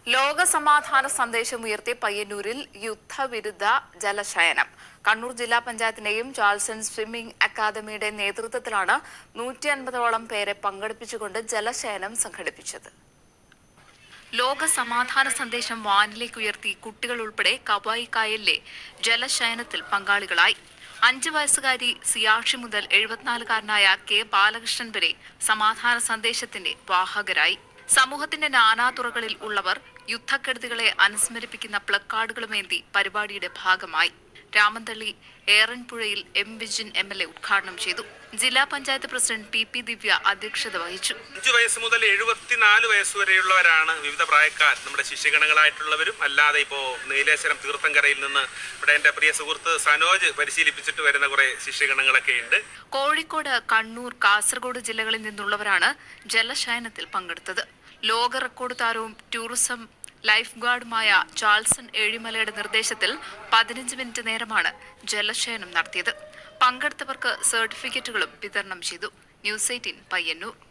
ലോക സമാധാന സന്ദേശം ഉയർത്തി പയ്യന്നൂരിൽ യുദ്ധവിരുദ്ധ ജലശയനം കണ്ണൂർ ജില്ലാ പഞ്ചായത്തിന്റെയും ചാൾസൺ സ്വിമ്മിംഗ് അക്കാദമിയുടെ നേതൃത്വത്തിലാണ് നൂറ്റി അൻപതോളം പേരെ പങ്കെടുപ്പിച്ചുകൊണ്ട് ജലശയനം സംഘടിപ്പിച്ചത് ലോക സമാധാന സന്ദേശം വാനിലേക്ക് ഉയർത്തി കുട്ടികൾ ഉൾപ്പെടെ കവായി കായലിലെ ജലശയനത്തിൽ പങ്കാളികളായി അഞ്ച് വയസ്സുകാരി സിയാഷി മുതൽ എഴുപത്തിനാലുകാരനായ കെ ബാലകൃഷ്ണൻ വരെ സമാധാന സന്ദേശത്തിന്റെ വാഹകരായി സമൂഹത്തിന്റെ നാനാതുറകളിൽ ഉള്ളവർ യുദ്ധക്കെടുതികളെ അനുസ്മരിപ്പിക്കുന്ന പ്ലക്കാർഡുകളുമേന്തി പരിപാടിയുടെ ഭാഗമായി രാമന്തള്ളി ഏറൻപുഴയിൽ M Vijin M L A ഉദ്ഘാടനം ചെയ്തു ജില്ലാ panchayat president P P Divya അധ്യക്ഷത വഹിച്ചു അഞ്ച് വയസ്സ് മുതൽ എഴുപത്തിനാല് വയസ്സ് വരെയുള്ളവരാണ് വിവിധ പ്രായക്കാർ നമ്മുടെ ശിഷ്യഗണങ്ങളായിട്ടുള്ളവരും അല്ലാതെ ഇപ്പോൾ നീലേശ്വരം തീർത്ഥങ്കരയിൽ നിന്ന് ഇവിടെ എൻ്റെ പ്രിയ സുഹൃത്ത് സനോജ് പരിശീലിപ്പിച്ചിട്ട് വരുന്ന കുറെ ശിഷ്യഗണങ്ങളൊക്കെ ഉണ്ട് കോഴിക്കോട് കണ്ണൂർ കാസർഗോഡ് ജില്ലകളിൽ നിന്നുള്ളവരാണ് ജലശയനത്തിൽ പങ്കെടുത്തത് ലോക റെക്കോർഡ് താരവും ടൂറിസം ലൈഫ് ഗാർഡുമായ ചാൾസൺ ഏഴിമലയുടെ നിർദ്ദേശത്തിൽ പതിനഞ്ച് മിനിറ്റ് നേരമാണ് ജലശയനം നടത്തിയത് പങ്കെടുത്തവർക്ക് സർട്ടിഫിക്കറ്റുകളും വിതരണം ചെയ്തു ന്യൂസ് എയ്റ്റീൻ പയ്യന്നൂർ